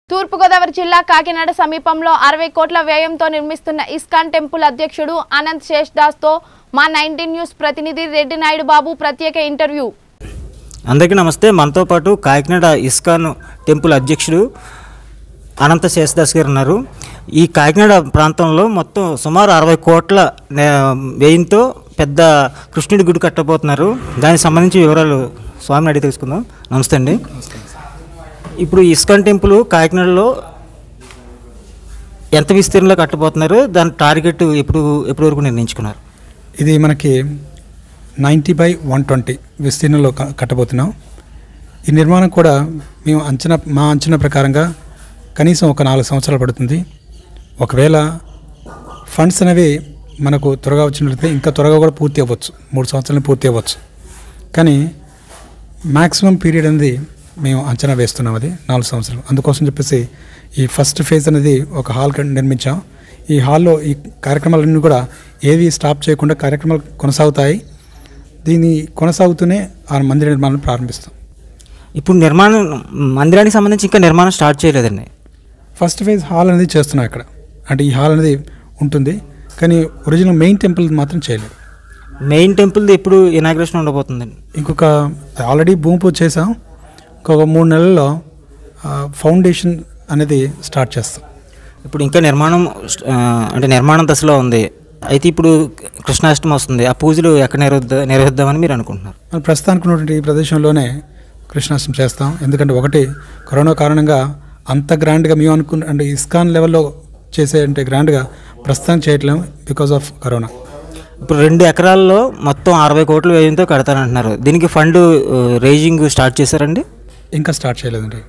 తూర్పుగోదావరి జిల్లా కాకినాడ సమీపంలో అరవై కోట్ల వ్యయంతో నిర్మిస్తున్న ఇస్కాన్ టెంపుల్ అధ్యక్షుడు అనంత్ శేష్ దాస్తో మా నైన్టీన్ న్యూస్ ప్రతినిధి రెడ్డి నాయుడు బాబు ప్రత్యేక ఇంటర్వ్యూ అందరికీ నమస్తే మనతో పాటు కాకినాడ ఇస్కాన్ టెంపుల్ అధ్యక్షుడు అనంత శేషదాస్ గారు ఉన్నారు ఈ కాకినాడ ప్రాంతంలో మొత్తం సుమారు అరవై కోట్ల నే- వ్యయంతో పెద్ద కృష్ణుడి గుడి కట్టబోతున్నారు దానికి సంబంధించి వివరాలు స్వామిని అడిగి తెలుసుకుందాం నమస్తే అండి ఇప్పుడు ఇస్కాన్ టెంపుల్ కాకినాడలో ఎంత విస్తీర్ణంలో కట్టబోతున్నారు దాని టార్గెట్ ఎప్పుడు ఎప్పటి వరకు నిర్ణయించుకున్నారు ఇది మనకి నైంటీ బై వన్ ట్వంటీ విస్తీర్ణంలో క- కట్టబోతున్నాం ఈ నిర్మాణం కూడా మేము అంచనా మా అంచనా ప్రకారంగా కనీసం ఒక నాలుగు సంవత్సరాలు పడుతుంది ఒకవేళ ఫండ్స్ అనేవి మనకు త్వరగా వచ్చినట్లయితే ఇంకా త్వరగా కూడా పూర్తి అవ్వచ్చు మూడు సంవత్సరాలు పూర్తి అవ్వచ్చు కానీ మ్యాక్సిమం పీరియడ్ అనేది మేము అంచనా వేస్తున్నాం అది నాలుగు సంవత్సరాలు అందుకోసం చెప్పేసి ఈ ఫస్ట్ ఫేజ్ అనేది ఒక హాల్ కన్- నిర్మించాం ఈ హాల్లో ఈ కార్యక్రమాలన్నీ కూడా ఏవి స్టాప్ చేయకుండా కార్యక్రమాలు కొనసాగుతాయి దీన్ని కొనసాగుతూనే ఆ మందిర నిర్మాణం ప్రారంభిస్తాం ఇప్పుడు నిర్మాణం మందిరానికి సంబంధించి ఇంకా నిర్మాణం స్టార్ట్ చేయలేదండి ఫస్ట్ ఫేజ్ హాల్ అనేది చేస్తున్నాం ఇక్కడ అంటే ఈ హాల్ అనేది ఉంటుంది కానీ ఒరిజినల్ మెయిన్ టెంపుల్ మాత్రం చేయలేదు మెయిన్ టెంపుల్ది ఎప్పుడు ఇనాగ్రేషన్ ఉండబోతుందండి ఇంకొక ఆల్రెడీ భూమి పూజ చేసాం ఇంకొక మూడు నెలల్లో ఆ, ఫౌండేషన్ అనేది స్టార్ట్ చేస్తాం ఇప్పుడు ఇంకా నిర్మాణం ఆ, అంటే నిర్మాణం దశలో ఉంది అయితే ఇప్పుడు కృష్ణాష్టమి వస్తుంది ఆ పూజలు ఎక్కడ నిర్వహిద్ద నిర్వహిద్దామని మీరు అనుకుంటున్నారు మన ప్రస్తుతానికి ఉన్నటువంటి ఈ ప్రదేశంలోనే కృష్ణాష్టమి చేస్తాం ఎందుకంటే ఒకటి కరోనా కారణంగా అంత గ్రాండ్గా మేము అనుకున్న అంటే ఇస్కాన్ లెవెల్లో చేసే అంటే గ్రాండ్గా ప్రస్తుతానికి చేయట్లేము బికాజ్ ఆఫ్ కరోనా ఇప్పుడు రెండు ఎకరాల్లో మొత్తం అరవై కోట్ల వ్యయంతో కడతానంటున్నారు దీనికి ఫండ్ రేజింగ్ స్టార్ట్ చేశారండి ఇంకా స్టార్ట్ చేయలేదండి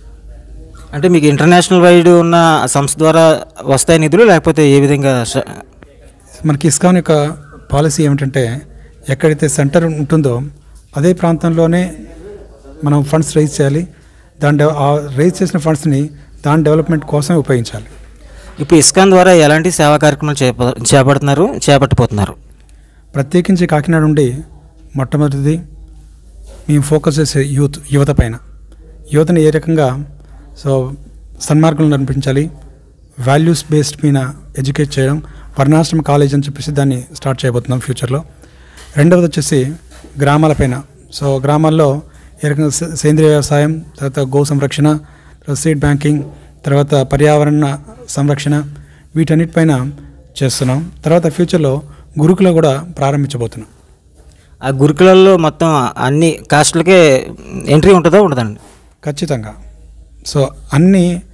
అంటే మీకు ఇంటర్నేషనల్ వైడ్ ఉన్న సంస్థ ద్వారా వస్తాయి నిధులు లేకపోతే ఏ విధంగా స్ట- మనకి ఇస్కాన్ యొక్క పాలసీ ఏమిటంటే ఎక్కడైతే సెంటర్ ఉంటుందో అదే ప్రాంతంలోనే మనం ఫండ్స్ రైజ్ చేయాలి దాని డెవ- ఆ రైజ్ చేసిన ఫండ్స్ని దాని డెవలప్మెంట్ కోసమే ఉపయోగించాలి ఇప్పుడు ఇస్కాన్ ద్వారా ఎలాంటి సేవా కార్యక్రమాలు చేప చేపడుతున్నారు చేపట్టబోతున్నారు ప్రత్యేకించి కాకినాడ నుండి మొట్టమొదటిది మేము ఫోకస్ చేసే యూత్ యువత పైన యువతని ఏ రకంగా సో సన్మార్గంలో నడిపించాలి వాల్యూస్ బేస్డ్ మీద ఎడ్యుకేట్ చేయడం వర్ణాశ్రమ కాలేజ్ అని చెప్పేసి దాన్ని స్టార్ట్ చేయబోతున్నాం ఫ్యూచర్లో రెండవది వచ్చేసి గ్రామాలపైన సో గ్రామాల్లో ఏ రకంగా సే- సేంద్రియ వ్యవసాయం తర్వాత గో సంరక్షణ తర్వాత సీడ్ బ్యాంకింగ్ తర్వాత పర్యావరణ సంరక్షణ వీటన్నిటిపైన చేస్తున్నాం తర్వాత ఫ్యూచర్లో గురుకుల కూడా ప్రారంభించబోతున్నాం ఆ గురుకులలో మొత్తం అన్ని కాస్ట్లకే ఎంట్రీ ఉంటుందా ఉండదండి ఖచ్చితంగా సో అన్ని